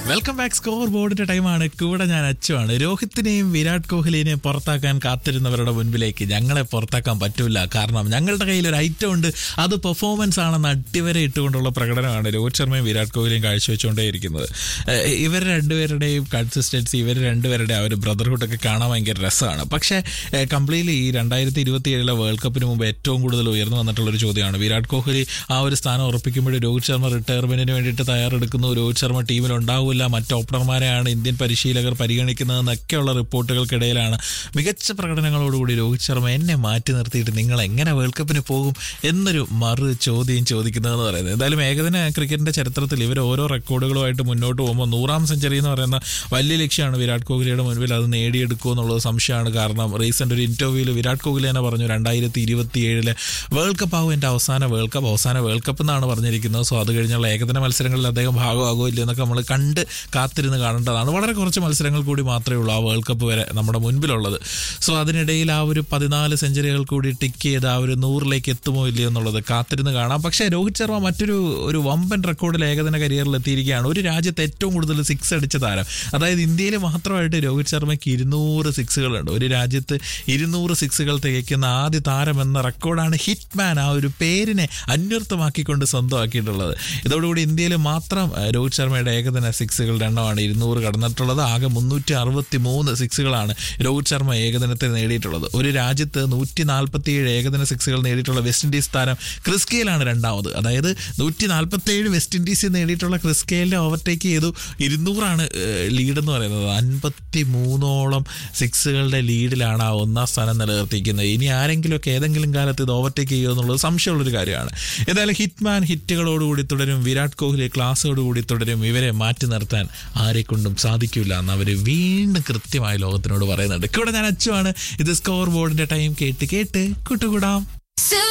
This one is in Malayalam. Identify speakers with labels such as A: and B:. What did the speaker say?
A: വെൽക്കം ബാക്ക് സ്കോർ ബോർഡിന്റെ ടൈമാണ് കൂടെ ഞാൻ അച്ചുവാണ് രോഹിത്തിനെയും വിരാട് കോഹ്ലിനെയും പുറത്താക്കാൻ കാത്തിരുന്നവരുടെ മുൻപിലേക്ക് ഞങ്ങളെ പുറത്താക്കാൻ പറ്റൂല കാരണം ഞങ്ങളുടെ കയ്യിൽ ഒരു ഐറ്റം ഉണ്ട് അത് പെർഫോമൻസ് ആണെന്ന് അടിവരെ ഇട്ടുകൊണ്ടുള്ള പ്രകടനമാണ് രോഹിത് ശർമ്മയും വിരാട് കോഹ്ലിയും കാഴ്ചവെച്ചുകൊണ്ടേയിരിക്കുന്നത് ഏഹ് ഇവർ രണ്ടുപേരുടെയും കൺസിസ്റ്റൻസി ഇവർ രണ്ടുപേരുടെ ആ ഒരു ബ്രദർഹുഡ് ഒക്കെ കാണാൻ ഭയങ്കര രസമാണ് പക്ഷേ കംപ്ലീറ്റ്ലി ഈ രണ്ടായിരത്തി ഇരുപത്തി ഏഴിലെ വേൾഡ് കപ്പിന് മുമ്പ് ഏറ്റവും കൂടുതൽ ഉയർന്നു വന്നിട്ടുള്ള ഒരു ചോദ്യമാണ് വിരാട് കോഹ്ലി ആ ഒരു സ്ഥാനം ഉറപ്പിക്കുമ്പോൾ രോഹിത് ശർമ്മ റിട്ടയർമെന്റിന് വേണ്ടിയിട്ട് തയ്യാറെടുക്കുന്നു രോഹിത് ശർമ്മ ടീമിൽ ഉണ്ടാവില്ല മറ്റ് ഓപ്പണർമാരെയാണ് ഇന്ത്യൻ പരിശീലകർ പരിഗണിക്കുന്നതെന്നൊക്കെയുള്ള റിപ്പോർട്ടുകൾക്കിടയിലാണ് മികച്ച പ്രകടനങ്ങളോടുകൂടി രോഹിത് ശർമ്മ എന്നെ മാറ്റി നിർത്തിയിട്ട് നിങ്ങൾ എങ്ങനെ വേൾഡ് കപ്പിന് പോകും എന്നൊരു മറു ചോദ്യം ചോദിക്കുന്നതെന്ന് പറയുന്നത് എന്തായാലും ഏകദിന ക്രിക്കറ്റിന്റെ ചരിത്രത്തിൽ ഇവർ ഓരോ റെക്കോർഡുകളുമായിട്ട് മുന്നോട്ട് പോകുമ്പോൾ നൂറാം സെഞ്ചുറി എന്ന് പറയുന്ന വലിയ ലക്ഷ്യമാണ് വിരാട് കോഹ്ലിയുടെ മുൻപിൽ അത് നേടിയെടുക്കുമോ എന്നുള്ളത് സംശയമാണ് കാരണം റീസെന്റ് ഒരു ഇന്റർവ്യൂവിൽ വിരാട് കോഹ്ലി തന്നെ പറഞ്ഞു രണ്ടായിരത്തി ഇരുപത്തി ഏഴിലെ വേൾഡ് കപ്പ് ആവും എൻ്റെ അവസാന വേൾഡ് കപ്പ് അവസാന വേൾഡ് കപ്പ് എന്നാണ് പറഞ്ഞിരിക്കുന്നത് സോ അത് കഴിഞ്ഞുള്ള ഏകദിന മത്സരങ്ങളിൽ അദ്ദേഹം ഭാഗമാകുമോ ഇല്ല എന്നൊക്കെ നമ്മൾ കണ്ട് കാത്തിരുന്ന് കാണേണ്ടതാണ് വളരെ കുറച്ച് മത്സരങ്ങൾ കൂടി മാത്രമേ ഉള്ളൂ ആ വേൾഡ് കപ്പ് വരെ നമ്മുടെ മുൻപിലുള്ളത് സോ അതിനിടയിൽ ആ ഒരു പതിനാല് സെഞ്ചുറികൾ കൂടി ടിക്ക് ചെയ്ത് ആ ഒരു നൂറിലേക്ക് എത്തുമോ ഇല്ലയോ എന്നുള്ളത് കാത്തിരുന്ന് കാണാം പക്ഷേ രോഹിത് ശർമ്മ മറ്റൊരു ഒരു വമ്പൻ റെക്കോർഡിൽ ഏകദിന കരിയറിൽ എത്തിയിരിക്കുകയാണ് ഒരു രാജ്യത്ത് ഏറ്റവും കൂടുതൽ സിക്സ് അടിച്ച താരം അതായത് ഇന്ത്യയിൽ മാത്രമായിട്ട് രോഹിത് ശർമ്മയ്ക്ക് ഇരുന്നൂറ് സിക്സുകളുണ്ട് ഒരു രാജ്യത്ത് ഇരുന്നൂറ് സിക്സുകൾ തികയ്ക്കുന്ന ആദ്യ താരം എന്ന റെക്കോർഡാണ് ഹിറ്റ്മാൻ ആ ഒരു പേരിനെ അന്വർത്ഥമാക്കിക്കൊണ്ട് സ്വന്തമാക്കിയിട്ടുള്ളത് ഇതോടുകൂടി ഇന്ത്യയിൽ മാത്രം ഏഹ്, രോഹിത് ശർമ്മയുടെ ഏകദിന സിക്സുകളുടെ എണ്ണമാണ് ഇരുന്നൂറ് കടന്നിട്ടുള്ളത് ആകെ മുന്നൂറ്റി അറുപത്തി മൂന്ന് സിക്സുകളാണ് രോഹിത് ശർമ്മ ഏകദിനത്തിൽ നേടിയിട്ടുള്ളത് ഒരു രാജ്യത്ത് നൂറ്റി നാൽപ്പത്തിയേഴ് ഏകദിന സിക്സുകൾ നേടിയിട്ടുള്ള വെസ്റ്റ് ഇൻഡീസ് താരം ക്രിസ് ഗെയിലാണ് രണ്ടാമത് അതായത് നൂറ്റി നാൽപ്പത്തിയേഴ് വെസ്റ്റ് ഇൻഡീസിൽ നേടിയിട്ടുള്ള ക്രിസ് ഗെയിലിനെ ഓവർടേക്ക് ചെയ്തു ഇരുന്നൂറാണ് ലീഡ് എന്ന് പറയുന്നത് അൻപത്തി മൂന്നോളം സിക്സുകളുടെ ലീഡിലാണ് ആ ഒന്നാം സ്ഥാനം നിലനിർത്തിയിരിക്കുന്നത് ഇനി ആരെങ്കിലുമൊക്കെ ഏതെങ്കിലും കാലത്ത് ഇത് ഓവർടേക്ക് ചെയ്യുമോ എന്നുള്ളത് സംശയമുള്ളൊരു കാര്യമാണ് ഏതായാലും ഹിറ്റ്മാൻ ഹിറ്റുകളോടുകൂടി തുടരും വിരാട് കോഹ്ലി ക്ലാസ്സോടുകൂടി തുടരും ഇവരെ മാറ്റി നിർത്താൻ ആരെക്കൊണ്ടും സാധിക്കില്ല എന്ന് അവർ വീണ്ടും കൃത്യമായി ലോകത്തിനോട് പറയുന്നുണ്ട് ഇവിടെ ഞാൻ അച്ചുവാണ് ഇത് സ്കോർ ബോർഡിന്റെ ടൈം കേട്ട് കേട്ട് കൂട്ടുകൂടാം